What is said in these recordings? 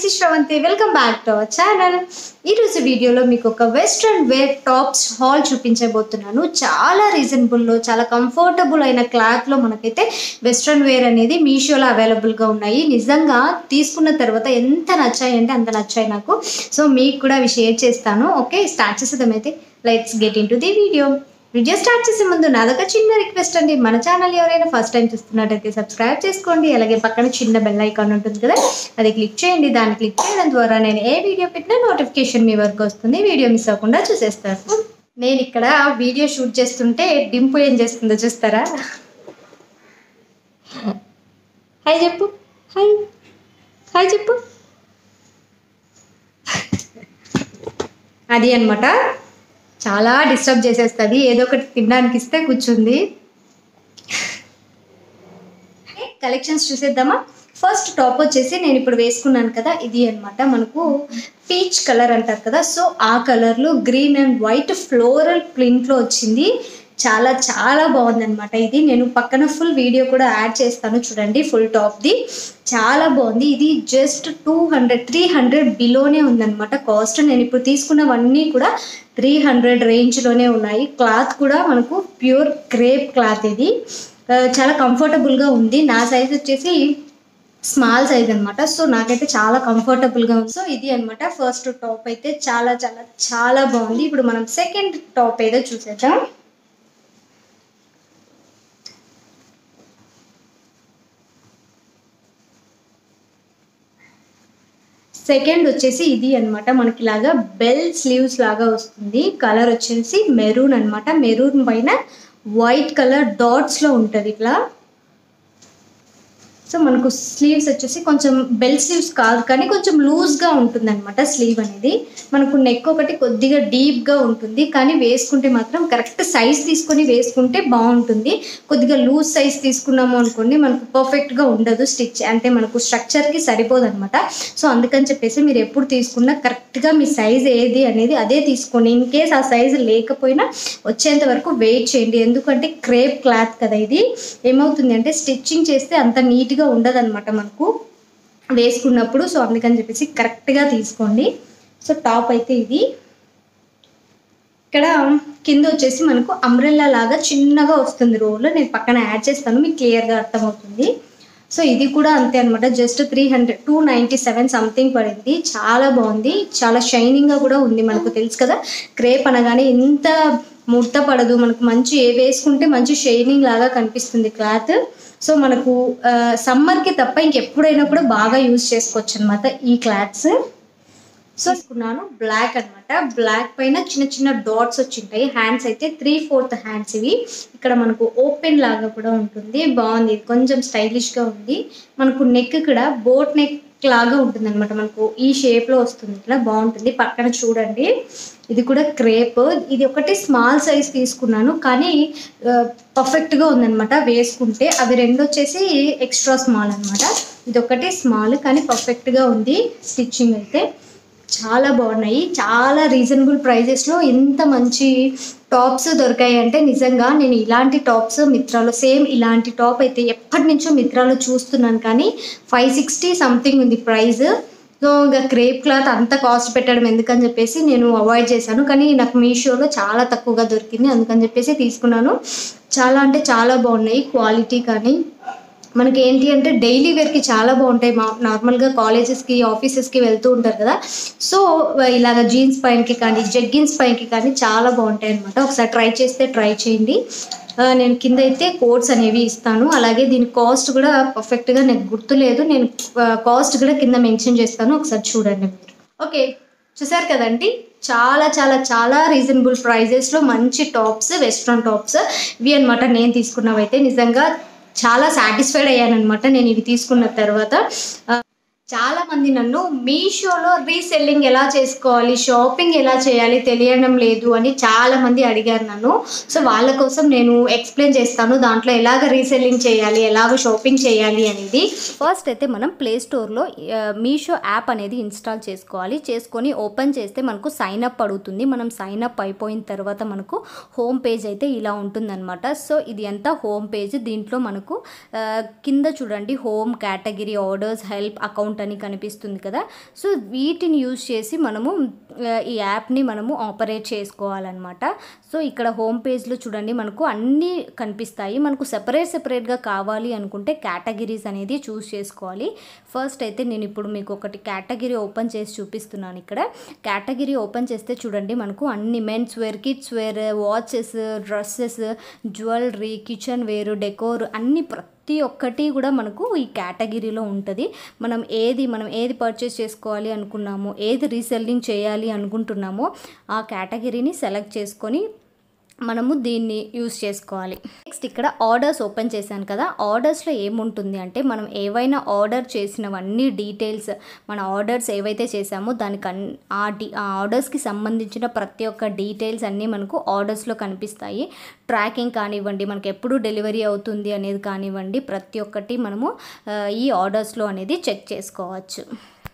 Sravanthi welcome back to our channel ఈరోజు వీడియోలో మీకు ఒక వెస్ట్రన్ వేర్ టాప్స్ హాల్ చూపించబోతున్నాను చాలా రీజనబుల్లో చాలా కంఫర్టబుల్ అయిన క్లాత్లో మనకైతే వెస్ట్రన్ వేర్ అనేది మీషోలో అవైలబుల్గా ఉన్నాయి నిజంగా తీసుకున్న తర్వాత ఎంత నచ్చాయి అంటే అంత నచ్చాయి నాకు సో మీకు కూడా అవి షేర్ చేస్తాను ఓకే స్టార్ట్ చేసేద్దాం అయితే let's get into the video video start చేసే ముందు నాదొక చిన్న రిక్వెస్ట్ అండి మన ఛానల్ ఎవరైనా ఫస్ట్ టైం చూస్తున్నట్టయితే సబ్స్క్రైబ్ చేసుకోండి అలాగే పక్కన చిన్న బెల్ ఐకాన్ ఉంటుంది కదా అది క్లిక్ చేయండి దాన్ని క్లిక్ చేయడం ద్వారా నేను ఏ వీడియో పెట్టినా నోటిఫికేషన్ మీ వరకు వస్తుంది వీడియో మిస్ అవ్వకుండా చూసేస్తాను నేను ఇక్కడ వీడియో షూట్ చేస్తుంటే డింపు ఏం చేస్తుందో చూస్తారా హాయ్ చెప్పు హాయ్ హాయ్ చెప్పు అది అన్నమాట చాలా డిస్టర్బ్ చేసేస్తుంది ఏదో ఒకటి తినడానికి ఇస్తే కూర్చుంది కలెక్షన్స్ చూసేద్దామా ఫస్ట్ టాప్ వచ్చేసి నేను ఇప్పుడు వేసుకున్నాను కదా ఇది అన్నమాట మనకు పీచ్ కలర్ అంటారు కదా సో ఆ కలర్లో గ్రీన్ అండ్ వైట్ ఫ్లోరల్ ప్రింట్లో వచ్చింది చాలా చాలా బాగుందన్నమాట ఇది నేను పక్కన ఫుల్ వీడియో కూడా యాడ్ చేస్తాను చూడండి ఫుల్ టాప్ది చాలా బాగుంది ఇది just two hundred three hundred బిలోనే ఉందన్నమాట కాస్ట్ నేను ఇప్పుడు తీసుకున్నవన్నీ కూడా త్రీ హండ్రెడ్ రేంజ్లోనే ఉన్నాయి క్లాత్ కూడా మనకు ప్యూర్ క్రేప్ క్లాత్ ఇది ఆ, చాలా కంఫర్టబుల్గా ఉంది నా సైజ్ వచ్చేసి స్మాల్ సైజ్ అనమాట సో నాకైతే చాలా కంఫర్టబుల్గా ఉంది సో ఇది అన్నమాట ఫస్ట్ టాప్ అయితే చాలా చాలా చాలా బాగుంది ఇప్పుడు మనం సెకండ్ టాప్ ఏదో చూసేద్దాం సెకండ్ వచ్చేసి ఇది అన్నమాట మనకి ఇలాగా బెల్ స్లీవ్స్ లాగా వస్తుంది కలర్ వచ్చేసి మెరూన్ అన్నమాట మెరూన్ పైన వైట్ కలర్ డాట్స్ లో ఉంటది ఇట్లా సో మనకు స్లీవ్స్ వచ్చేసి కొంచెం బెల్ స్లీవ్స్ కాదు కానీ కొంచెం లూజ్గా ఉంటుంది అనమాట స్లీవ్ అనేది మనకు నెక్ ఒకటి కొద్దిగా డీప్గా ఉంటుంది కానీ వేసుకుంటే మాత్రం కరెక్ట్ సైజ్ తీసుకొని వేసుకుంటే బాగుంటుంది కొద్దిగా లూజ్ సైజ్ తీసుకున్నాము అనుకోండి మనకు పర్ఫెక్ట్గా ఉండదు స్టిచ్ అంటే మనకు స్ట్రక్చర్కి సరిపోదు అనమాట సో అందుకని చెప్పేసి మీరు ఎప్పుడు తీసుకున్నా కరెక్ట్గా మీ సైజ్ ఏది అనేది అదే తీసుకోండి ఇన్ కేస్ ఆ సైజ్ లేకపోయినా వచ్చేంత వరకు వెయిట్ చేయండి ఎందుకంటే క్రేప్ క్లాత్ కదా ఇది ఏమవుతుంది అంటే స్టిచ్చింగ్ చేస్తే అంత నీట్గా ఉండదన్నమాట మనకు వేసుకున్నప్పుడు సో అందుకని చెప్పేసి కరెక్ట్గా తీసుకోండి సో టాప్ అయితే ఇది ఇక్కడ కింద వచ్చేసి మనకు అంబ్రెల్లా లాగా చిన్నగా వస్తుంది రోల్ నేను పక్కన యాడ్ చేస్తాను మీకు క్లియర్గా అర్థమవుతుంది సో ఇది కూడా అంతే అనమాట just three hundred two ninety seven something పడింది చాలా బాగుంది చాలా షైనింగ్గా కూడా ఉంది మనకు తెలుసు కదా క్రేప్ అనగానే ఇంత ముడత పడదు మనకు మంచి ఏ వేసుకుంటే మంచి షైనింగ్ లాగా కనిపిస్తుంది క్లాత్ సో మనకు సమ్మర్కి తప్ప ఇంకెప్పుడైనా కూడా బాగా యూజ్ చేసుకోవచ్చు అనమాట ఈ క్లాత్స్ సో తీసుకున్నాను బ్లాక్ అన్నమాట బ్లాక్ పైన చిన్న చిన్న డాట్స్ వచ్చింటాయి హ్యాండ్స్ అయితే త్రీ ఫోర్త్ హ్యాండ్స్ ఇవి ఇక్కడ మనకు ఓపెన్ లాగా కూడా ఉంటుంది బాగుంది ఇది కొంచెం స్టైలిష్గా ఉంది మనకు నెక్ కూడా బోట్ నెక్ లాగా ఉంటుంది అనమాట మనకు ఈ షేప్లో వస్తుంది ఇట్లా బాగుంటుంది పక్కన చూడండి ఇది కూడా క్రేప్ ఇది ఒకటి స్మాల్ సైజ్ తీసుకున్నాను కానీ పర్ఫెక్ట్గా ఉందన్నమాట వేసుకుంటే అవి రెండు వచ్చేసి ఎక్స్ట్రా స్మాల్ అనమాట ఇది ఒకటి స్మాల్ కానీ పర్ఫెక్ట్గా ఉంది స్టిచ్చింగ్ అయితే చాలా బాగున్నాయి చాలా రీజనబుల్ ప్రైజెస్లో ఎంత మంచి టాప్స్ దొరికాయి అంటే నిజంగా నేను ఇలాంటి టాప్స్ మిత్రాలో సేమ్ ఇలాంటి టాప్ అయితే ఎప్పటి నుంచో మిత్రాలో చూస్తున్నాను కానీ ఫైవ్ సిక్స్టీ సంథింగ్ ఉంది ప్రైస్ సో ఇంకా క్రేప్ క్లాత్ అంత కాస్ట్ పెట్టడం ఎందుకని చెప్పేసి నేను అవాయిడ్ చేశాను కానీ నాకు మీషోలో చాలా తక్కువగా దొరికింది అందుకని చెప్పేసి తీసుకున్నాను చాలా అంటే చాలా బాగున్నాయి క్వాలిటీ కానీ మనకి ఏంటి అంటే డైలీ వేర్కి చాలా బాగుంటాయి మా నార్మల్గా కాలేజెస్కి ఆఫీసెస్కి వెళ్తూ ఉంటారు కదా సో ఇలాగ జీన్స్ పైనకి కానీ జగ్గిన్స్ పైనకి కానీ చాలా బాగుంటాయి అనమాట ఒకసారి ట్రై చేస్తే ట్రై చేయండి ఆ, నేను కింద అయితే కోడ్స్ అనేవి ఇస్తాను అలాగే దీని కాస్ట్ కూడా పర్ఫెక్ట్గా నాకు గుర్తులేదు నేను కాస్ట్ కూడా కింద మెన్షన్ చేస్తాను ఒకసారి చూడండి మీరు ఓకే చూసారు కదండి చాలా చాలా చాలా రీజనబుల్ ప్రైజెస్లో మంచి టాప్స్ వెస్ట్రన్ టాప్స్ ఇవి అనమాట నేను తీసుకున్నవైతే నిజంగా చాలా సాటిస్ఫైడ్ అయ్యాను అనమాట నేను ఇవి తీసుకున్న తర్వాత ఆ, చాలా మంది నన్ను మీషోలో రీసెల్లింగ్ ఎలా చేసుకోవాలి షాపింగ్ ఎలా చేయాలి తెలియడం లేదు అని చాలా మంది అడిగారు నన్ను సో వాళ్ళ కోసం నేను ఎక్స్ప్లెయిన్ చేస్తాను దాంట్లో ఎలాగ రీసెల్లింగ్ చేయాలి ఎలాగ షాపింగ్ చేయాలి అనేది ఫస్ట్ అయితే మనం ప్లే స్టోర్లో మీషో యాప్ అనేది ఇన్స్టాల్ చేసుకోవాలి చేసుకొని ఓపెన్ చేస్తే మనకు సైన్ అప్ అడుగుతుంది మనం సైన్ అప్ అయిపోయిన తర్వాత మనకు హోమ్ పేజ్ అయితే ఇలా ఉంటుందన్నమాట సో ఇది అంతా హోమ్ పేజ్ దీంట్లో మనకు ఆ, కింద చూడండి home category orders help account account అని కనిపిస్తుంది కదా సో వీటిని యూజ్ చేసి మనము ఆ, ఈ యాప్ని మనము ఆపరేట్ చేసుకోవాలన్నమాట సో ఇక్కడ హోమ్ పేజ్లో చూడండి మనకు అన్నీ కనిపిస్తాయి మనకు సెపరేట్ సెపరేట్గా కావాలి అనుకుంటే కేటగిరీస్ అనేది చూస్ చేసుకోవాలి ఫస్ట్ అయితే నేను ఇప్పుడు మీకు ఒకటి కేటగిరీ ఓపెన్ చేసి చూపిస్తున్నాను ఇక్కడ కేటగిరీ ఓపెన్ చేస్తే చూడండి మనకు అన్ని men's wear kids wear watches dresses jewellery kitchen wear decor అన్ని ప్రతి ఒక్కటి కూడా మనకు ఈ కేటగిరీలో ఉంటుంది మనం ఏది మనం ఏది పర్చేస్ చేసుకోవాలి అనుకున్నామో ఏది రీసెల్లింగ్ చేయాలి అనుకుంటున్నామో ఆ కేటగిరీని సెలెక్ట్ చేసుకొని మనము దీన్ని యూస్ చేసుకోవాలి నెక్స్ట్ ఇక్కడ ఆర్డర్స్ ఓపెన్ చేశాను కదా ఆర్డర్స్లో ఏముంటుంది అంటే మనం ఏవైనా ఆర్డర్ చేసినవన్నీ డీటెయిల్స్ మన ఆర్డర్స్ ఏవైతే చేసామో దానికి అన్ ఆ డి ఆ ఆర్డర్స్కి సంబంధించిన ప్రతి ఒక్క డీటెయిల్స్ అన్నీ మనకు ఆర్డర్స్లో కనిపిస్తాయి ట్రాకింగ్ కానివ్వండి మనకి ఎప్పుడు డెలివరీ అవుతుంది అనేది కానివ్వండి ప్రతి ఒక్కటి మనము ఆ, ఈ ఆర్డర్స్లో అనేది చెక్ చేసుకోవచ్చు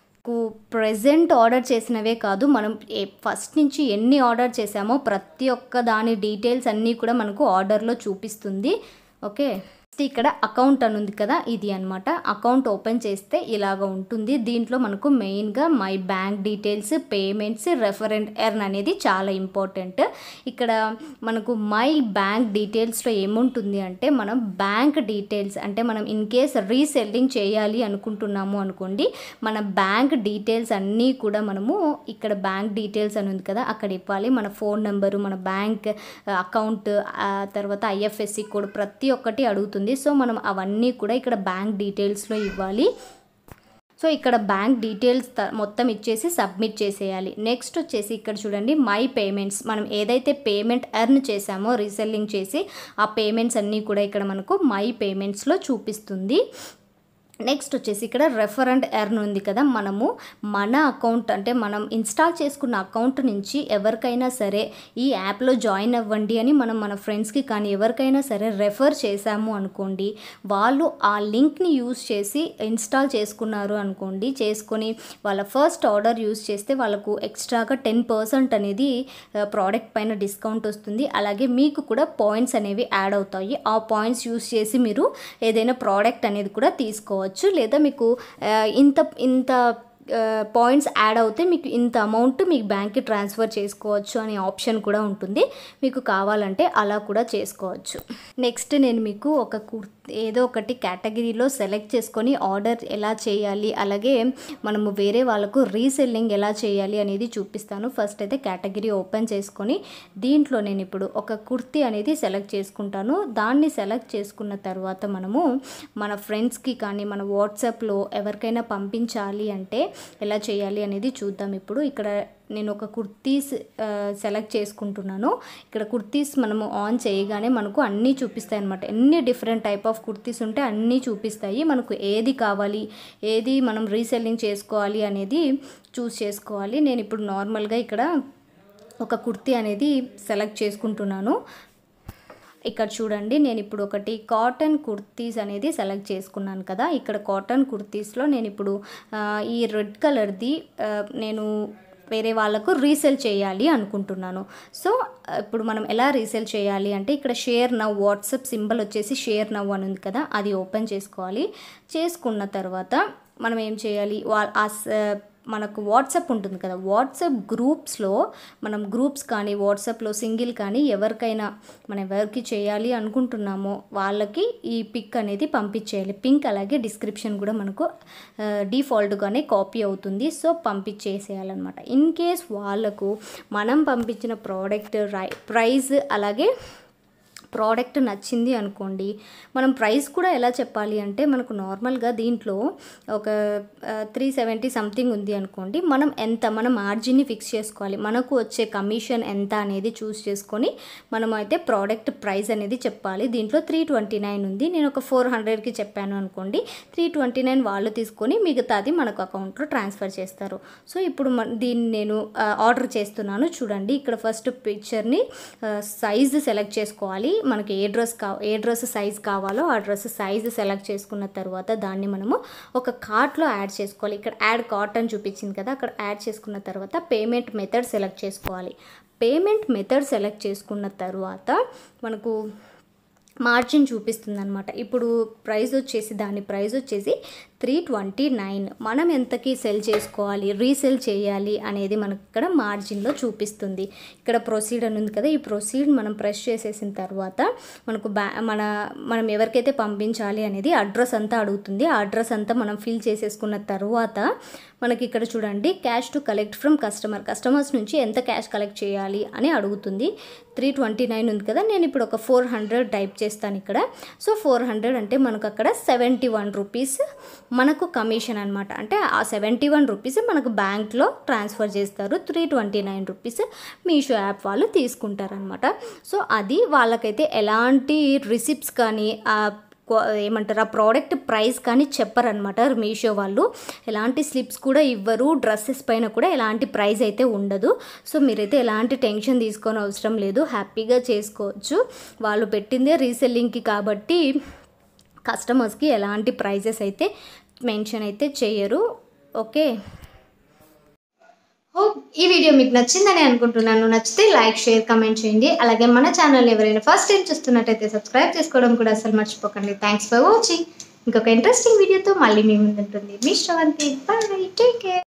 ప్రజెంట్ ఆర్డర్ చేసినవే కాదు మనం ఏ- ఫస్ట్ నుంచి ఎన్ని ఆర్డర్ చేసామో ప్రతి ఒక్క దాని డీటెయిల్స్ అన్నీ కూడా మనకు ఆర్డర్లో చూపిస్తుంది ఓకే నెక్స్ట్ ఇక్కడ అకౌంట్ అని ఉంది కదా ఇది అన్నమాట అకౌంట్ ఓపెన్ చేస్తే ఇలాగ ఉంటుంది దీంట్లో మనకు మెయిన్గా my bank details payments refer and earn అనేది చాలా ఇంపార్టెంట్ ఇక్కడ మనకు మై బ్యాంక్ డీటెయిల్స్లో ఏముంటుంది అంటే మనం బ్యాంక్ డీటెయిల్స్ అంటే మనం ఇన్ కేస్ రీసెల్లింగ్ చేయాలి అనుకుంటున్నాము అనుకోండి మన బ్యాంక్ డీటెయిల్స్ అన్నీ కూడా మనము ఇక్కడ బ్యాంక్ డీటెయిల్స్ అని ఉంది కదా అక్కడ ఇవ్వాలి మన ఫోన్ నెంబరు మన బ్యాంక్ అకౌంట్ తర్వాత ఐఎఫ్ఎస్సి కోడ్ ప్రతి ఒక్కటి అడుగుతుంది సో మనం అవన్నీ కూడా ఇక్కడ బ్యాంక్ డీటెయిల్స్లో ఇవ్వాలి సో ఇక్కడ బ్యాంక్ డీటెయిల్స్ త- మొత్తం ఇచ్చేసి సబ్మిట్ చేసేయాలి నెక్స్ట్ వచ్చేసి ఇక్కడ చూడండి మై పేమెంట్స్ మనం ఏదైతే పేమెంట్ ఎర్న్ చేసామో రీసెల్లింగ్ చేసి ఆ పేమెంట్స్ అన్నీ కూడా ఇక్కడ మనకు మై పేమెంట్స్లో చూపిస్తుంది నెక్స్ట్ వచ్చేసి ఇక్కడ రెఫరెంట్ ఎర్న్ ఉంది కదా మనము మన అకౌంట్ అంటే మనం ఇన్స్టాల్ చేసుకున్న అకౌంట్ నుంచి ఎవరికైనా సరే ఈ యాప్లో జాయిన్ అవ్వండి అని మనం మన ఫ్రెండ్స్కి కానీ ఎవరికైనా సరే రెఫర్ చేశాము అనుకోండి వాళ్ళు ఆ లింక్ని యూస్ చేసి ఇన్స్టాల్ చేసుకున్నారు అనుకోండి చేసుకొని వాళ్ళ ఫస్ట్ ఆర్డర్ యూస్ చేస్తే వాళ్ళకు ఎక్స్ట్రాగా టెన్ పర్సెంట్ అనేది ప్రోడక్ట్ పైన డిస్కౌంట్ వస్తుంది అలాగే మీకు కూడా పాయింట్స్ అనేవి యాడ్ అవుతాయి ఆ పాయింట్స్ యూస్ చేసి మీరు ఏదైనా ప్రోడక్ట్ అనేది కూడా తీసుకోవచ్చు లేదా మీకు ఆ, ఇంత ఇంత పాయింట్స్ యాడ్ అవుతే మీకు ఇంత అమౌంట్ మీకు బ్యాంక్కి ట్రాన్స్ఫర్ చేసుకోవచ్చు అనే ఆప్షన్ కూడా ఉంటుంది మీకు కావాలంటే అలా కూడా చేసుకోవచ్చు నెక్స్ట్ నేను మీకు ఒక కుర్ ఏదో ఒకటి కేటగిరీలో సెలెక్ట్ చేసుకొని ఆర్డర్ ఎలా చేయాలి అలాగే మనము వేరే వాళ్ళకు రీసెల్లింగ్ ఎలా చేయాలి అనేది చూపిస్తాను ఫస్ట్ అయితే కేటగిరీ ఓపెన్ చేసుకొని దీంట్లో నేను ఇప్పుడు ఒక కుర్తీ అనేది సెలెక్ట్ చేసుకుంటాను దాన్ని సెలెక్ట్ చేసుకున్న తర్వాత మనము మన ఫ్రెండ్స్కి కానీ మన వాట్సాప్లో ఎవరికైనా పంపించాలి అంటే ఎలా చేయాలి అనేది చూద్దాం ఇప్పుడు ఇక్కడ నేను ఒక కుర్తీస్ ఆ, సెలెక్ట్ చేసుకుంటున్నాను ఇక్కడ కుర్తీస్ మనము ఆన్ చేయగానే మనకు అన్నీ చూపిస్తాయి అనమాట ఎన్ని డిఫరెంట్ టైప్ ఆఫ్ కుర్తీస్ ఉంటే అన్నీ చూపిస్తాయి మనకు ఏది కావాలి ఏది మనం రీసెల్లింగ్ చేసుకోవాలి అనేది చూస్ చేసుకోవాలి నేను ఇప్పుడు నార్మల్గా ఇక్కడ ఒక కుర్తీ అనేది సెలెక్ట్ చేసుకుంటున్నాను ఇక్కడ చూడండి నేను ఇప్పుడు ఒకటి కాటన్ కుర్తీస్ అనేది సెలెక్ట్ చేసుకున్నాను కదా ఇక్కడ కాటన్ కుర్తీస్లో నేను ఇప్పుడు ఆ, ఈ రెడ్ కలర్ది ఆ, నేను వేరే వాళ్ళకు రీసేల్ చేయాలి అనుకుంటున్నాను సో ఇప్పుడు మనం ఎలా రీసేల్ చేయాలి అంటే ఇక్కడ షేర్ నవ్ వాట్సాప్ సింబల్ వచ్చేసి షేర్ నవ్ అని ఉంది కదా అది ఓపెన్ చేసుకోవాలి చేసుకున్న తర్వాత మనం ఏం చేయాలి వా ఆ స- మనకు వాట్సాప్ ఉంటుంది కదా వాట్సాప్ గ్రూప్స్లో మనం గ్రూప్స్ కానీ వాట్సాప్లో సింగిల్ కానీ ఎవరికైనా మనం ఎవరికి చేయాలి అనుకుంటున్నామో వాళ్ళకి ఈ పిక్ అనేది పంపించేయాలి పింక్ అలాగే డిస్క్రిప్షన్ కూడా మనకు డిఫాల్ట్గానే కాపీ అవుతుంది సో పంపించేసేయాలన్నమాట ఇన్ కేస్ వాళ్ళకు మనం పంపించిన ప్రోడక్ట్ రై ప్రైస్ అలాగే ప్రోడక్ట్ నచ్చింది అనుకోండి మనం ప్రైస్ కూడా ఎలా చెప్పాలి అంటే మనకు నార్మల్గా దీంట్లో ఒక త్రీ సెవెంటీ సంథింగ్ ఉంది అనుకోండి మనం ఎంత మన మార్జిన్ని ఫిక్స్ చేసుకోవాలి మనకు వచ్చే కమిషన్ ఎంత అనేది చూస్ చేసుకొని మనం అయితే ప్రోడక్ట్ ప్రైస్ అనేది చెప్పాలి దీంట్లో త్రీ ట్వంటీ నైన్ ఉంది నేను ఒక ఫోర్ హండ్రెడ్కి చెప్పాను అనుకోండి త్రీ ట్వంటీ నైన్ వాళ్ళు తీసుకొని మిగతాది మనకు అకౌంట్లో ట్రాన్స్ఫర్ చేస్తారు సో ఇప్పుడు మన దీన్ని నేను ఆర్డర్ చేస్తున్నాను చూడండి ఇక్కడ ఫస్ట్ పిక్చర్ని సైజ్ సెలెక్ట్ చేసుకోవాలి మనకి ఏ డ్రెస్ కా ఏ డ్రెస్ సైజ్ కావాలో ఆ డ్రెస్ సైజ్ సెలెక్ట్ చేసుకున్న తర్వాత దాన్ని మనము ఒక కార్ట్లో యాడ్ చేసుకోవాలి ఇక్కడ యాడ్ కార్ట్ అని చూపించింది కదా అక్కడ యాడ్ చేసుకున్న తర్వాత పేమెంట్ మెథడ్ సెలెక్ట్ చేసుకోవాలి పేమెంట్ మెథడ్ సెలెక్ట్ చేసుకున్న తర్వాత మనకు మార్జిన్ చూపిస్తుంది అనమాట ఇప్పుడు ప్రైస్ వచ్చేసి దాని ప్రైస్ వచ్చేసి త్రీ ట్వంటీ నైన్ మనం ఎంతకి సెల్ చేసుకోవాలి రీసెల్ చేయాలి అనేది మనకి ఇక్కడ మార్జిన్లో చూపిస్తుంది ఇక్కడ ప్రొసీడ్ అని ఉంది కదా ఈ ప్రొసీడ్ మనం ప్రెస్ చేసేసిన తర్వాత మనకు బ్యా మన మనం ఎవరికైతే పంపించాలి అనేది అడ్రస్ అంతా అడుగుతుంది ఆ అడ్రస్ అంతా మనం ఫిల్ చేసేసుకున్న తర్వాత మనకి ఇక్కడ చూడండి cash to collect from customer customers నుంచి ఎంత క్యాష్ కలెక్ట్ చేయాలి అని అడుగుతుంది త్రీ ట్వంటీ నైన్ ఉంది కదా నేను ఇప్పుడు ఒక ఫోర్ హండ్రెడ్ టైప్ చేస్తాను ఇక్కడ సో ఫోర్ హండ్రెడ్ అంటే మనకు అక్కడ సెవెంటీ వన్ రూపీస్ మనకు కమిషన్ అనమాట అంటే ఆ సెవెంటీ వన్ రూపీస్ మనకు బ్యాంక్లో ట్రాన్స్ఫర్ చేస్తారు three twenty nine rupees Meesho app వాళ్ళు తీసుకుంటారనమాట సో అది వాళ్ళకైతే ఎలాంటి రిసిప్ట్స్ కానీ ఆ క్వా- ఏమంటారు ఆ ప్రోడక్ట్ ప్రైస్ కానీ చెప్పరనమాట మీషో వాళ్ళు ఎలాంటి స్లిప్స్ కూడా ఇవ్వరు డ్రెస్సెస్ పైన కూడా ఎలాంటి ప్రైస్ అయితే ఉండదు సో మీరైతే ఎలాంటి టెన్షన్ తీసుకొని అవసరం లేదు హ్యాపీగా చేసుకోవచ్చు వాళ్ళు పెట్టిందే రీసెల్లింగ్కి కాబట్టి కస్టమర్స్కి ఎలాంటి ప్రైజెస్ అయితే మెన్షన్ అయితే చేయరు ఓకే హోప్ ఈ వీడియో మీకు నచ్చిందని అనుకుంటున్నాను నచ్చితే లైక్ షేర్ కమెంట్ చేయండి అలాగే మన ఛానల్ ఎవరైనా ఫస్ట్ టైం చూస్తున్నట్టయితే సబ్స్క్రైబ్ చేసుకోవడం కూడా అసలు మర్చిపోకండి థ్యాంక్స్ ఫర్ వాచింగ్ ఇంకొక ఇంట్రెస్టింగ్ వీడియోతో మళ్ళీ మీ ముందు ఉంటుంది మీ శ్రవంతి బై టేక్ కేర్